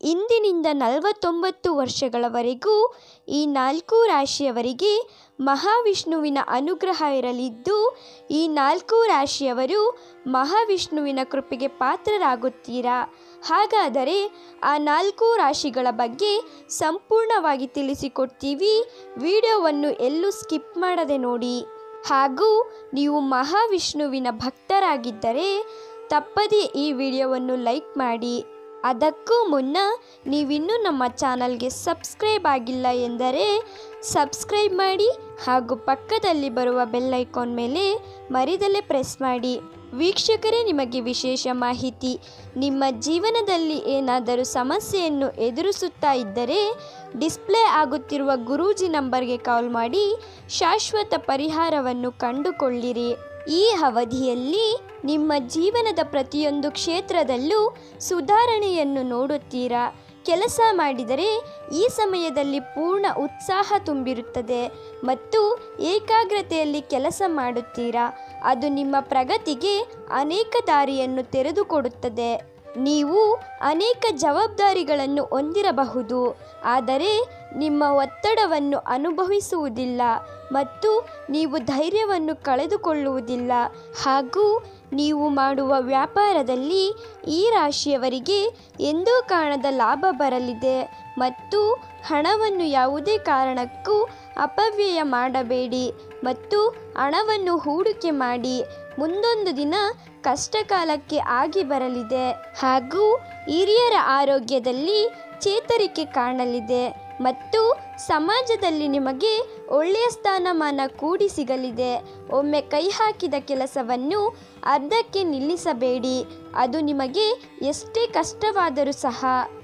ಇಂದಿನಿಂದ ನಲವತ್ತೊಂಬತ್ತು ವರ್ಷಗಳವರೆಗೂ ಈ ನಾಲ್ಕು ರಾಶಿಯವರಿಗೆ ಮಹಾವಿಷ್ಣುವಿನ ಅನುಗ್ರಹ ಇರಲಿದ್ದು ಈ ನಾಲ್ಕು ರಾಶಿಯವರು ಮಹಾವಿಷ್ಣುವಿನ ಕೃಪೆಗೆ ಪಾತ್ರರಾಗುತ್ತೀರಾ ಹಾಗಾದರೆ ಆ ನಾಲ್ಕು ರಾಶಿಗಳ ಬಗ್ಗೆ ಸಂಪೂರ್ಣವಾಗಿ ತಿಳಿಸಿಕೊಡ್ತೀವಿ ವಿಡಿಯೋವನ್ನು ಎಲ್ಲೂ ಸ್ಕಿಪ್ ಮಾಡದೆ ನೋಡಿ ಹಾಗೂ ನೀವು ಮಹಾವಿಷ್ಣುವಿನ ಭಕ್ತರಾಗಿದ್ದರೆ ತಪ್ಪದೇ ಈ ವಿಡಿಯೋವನ್ನು ಲೈಕ್ ಮಾಡಿ ಅದಕ್ಕೂ ಮುನ್ನ ನೀವಿನ್ನೂ ನಮ್ಮ ಚಾನಲ್ಗೆ ಸಬ್ಸ್ಕ್ರೈಬ್ ಆಗಿಲ್ಲ ಎಂದರೆ ಸಬ್ಸ್ಕ್ರೈಬ್ ಮಾಡಿ ಹಾಗೂ ಪಕ್ಕದಲ್ಲಿ ಬರುವ ಬೆಲ್ ಐಕಾನ್ ಮೇಲೆ ಮರಿದಲ್ಲೇ ಪ್ರೆಸ್ ಮಾಡಿ ವೀಕ್ಷಕರೇ ನಿಮಗೆ ವಿಶೇಷ ಮಾಹಿತಿ ನಿಮ್ಮ ಜೀವನದಲ್ಲಿ ಏನಾದರೂ ಸಮಸ್ಯೆಯನ್ನು ಎದುರಿಸುತ್ತಾ ಇದ್ದರೆ ಡಿಸ್ಪ್ಲೇ ಆಗುತ್ತಿರುವ ಗುರೂಜಿ ನಂಬರ್ಗೆ ಕಾಲ್ ಮಾಡಿ ಶಾಶ್ವತ ಪರಿಹಾರವನ್ನು ಕಂಡುಕೊಳ್ಳಿರಿ ಈ ಅವಧಿಯಲ್ಲಿ ನಿಮ್ಮ ಜೀವನದ ಪ್ರತಿಯೊಂದು ಕ್ಷೇತ್ರದಲ್ಲೂ ಸುಧಾರಣೆಯನ್ನು ನೋಡುತ್ತೀರಾ ಕೆಲಸ ಮಾಡಿದರೆ ಈ ಸಮಯದಲ್ಲಿ ಪೂರ್ಣ ಉತ್ಸಾಹ ತುಂಬಿರುತ್ತದೆ ಮತ್ತು ಏಕಾಗ್ರತೆಯಲ್ಲಿ ಕೆಲಸ ಮಾಡುತ್ತೀರಾ ಅದು ನಿಮ್ಮ ಪ್ರಗತಿಗೆ ಅನೇಕ ದಾರಿಯನ್ನು ತೆರೆದುಕೊಡುತ್ತದೆ ನೀವು ಅನೇಕ ಜವಾಬ್ದಾರಿಗಳನ್ನು ಹೊಂದಿರಬಹುದು ಆದರೆ ನಿಮ್ಮ ಒತ್ತಡವನ್ನು ಅನುಭವಿಸುವುದಿಲ್ಲ ಮತ್ತು ನೀವು ಧೈರ್ಯವನ್ನು ಕಳೆದುಕೊಳ್ಳುವುದಿಲ್ಲ ಹಾಗೂ ನೀವು ಮಾಡುವ ವ್ಯಾಪಾರದಲ್ಲಿ ಈ ರಾಶಿಯವರಿಗೆ ಎಂದೂ ಕಾಣದ ಲಾಭ ಬರಲಿದೆ ಮತ್ತು ಹಣವನ್ನು ಯಾವುದೇ ಕಾರಣಕ್ಕೂ ಅಪವ್ಯಯ ಮಾಡಬೇಡಿ ಮತ್ತು ಹಣವನ್ನು ಹೂಡಿಕೆ ಮಾಡಿ ಮುಂದೊಂದು ದಿನ ಕಷ್ಟಕಾಲಕ್ಕೆ ಆಗಿ ಬರಲಿದೆ ಹಾಗೂ ಹಿರಿಯರ ಆರೋಗ್ಯದಲ್ಲಿ ಚೇತರಿಕೆ ಕಾಣಲಿದೆ ಮತ್ತು ಸಮಾಜದಲ್ಲಿ ನಿಮಗೆ ಒಳ್ಳೆಯ ಸ್ಥಾನಮಾನ ಕೂಡಿ ಸಿಗಲಿದೆ ಒಮ್ಮೆ ಕೈ ಹಾಕಿದ ಕೆಲಸವನ್ನು ಅರ್ಧಕ್ಕೆ ನಿಲ್ಲಿಸಬೇಡಿ ಅದು ನಿಮಗೆ ಎಷ್ಟೇ ಕಷ್ಟವಾದರೂ ಸಹ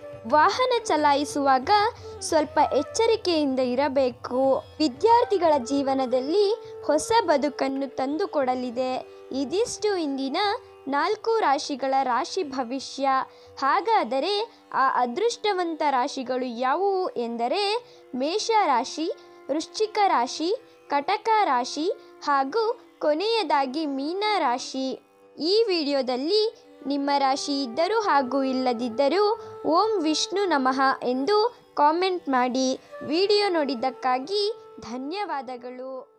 ವಾಹನ ಚಲಾಯಿಸುವಾಗ ಸ್ವಲ್ಪ ಎಚ್ಚರಿಕೆಯಿಂದ ಇರಬೇಕು ವಿದ್ಯಾರ್ಥಿಗಳ ಜೀವನದಲ್ಲಿ ಹೊಸ ಬದುಕನ್ನು ತಂದುಕೊಡಲಿದೆ ಇದಿಷ್ಟು ಇಂದಿನ ನಾಲ್ಕು ರಾಶಿಗಳ ರಾಶಿ ಭವಿಷ್ಯ ಹಾಗಾದರೆ ಆ ಅದೃಷ್ಟವಂತ ರಾಶಿಗಳು ಯಾವುವು ಎಂದರೆ ಮೇಷ ರಾಶಿ ವೃಶ್ಚಿಕ ರಾಶಿ ಕಟಕ ರಾಶಿ ಹಾಗೂ ಕೊನೆಯದಾಗಿ ಮೀನ ರಾಶಿ ಈ ವಿಡಿಯೋದಲ್ಲಿ ನಿಮ್ಮ ರಾಶಿ ಇದ್ದರೂ ಹಾಗೂ ಇಲ್ಲದಿದ್ದರೂ ಓಂ ವಿಷ್ಣು ನಮಃ ಎಂದು ಕಾಮೆಂಟ್ ಮಾಡಿ ವಿಡಿಯೋ ನೋಡಿದ್ದಕ್ಕಾಗಿ ಧನ್ಯವಾದಗಳು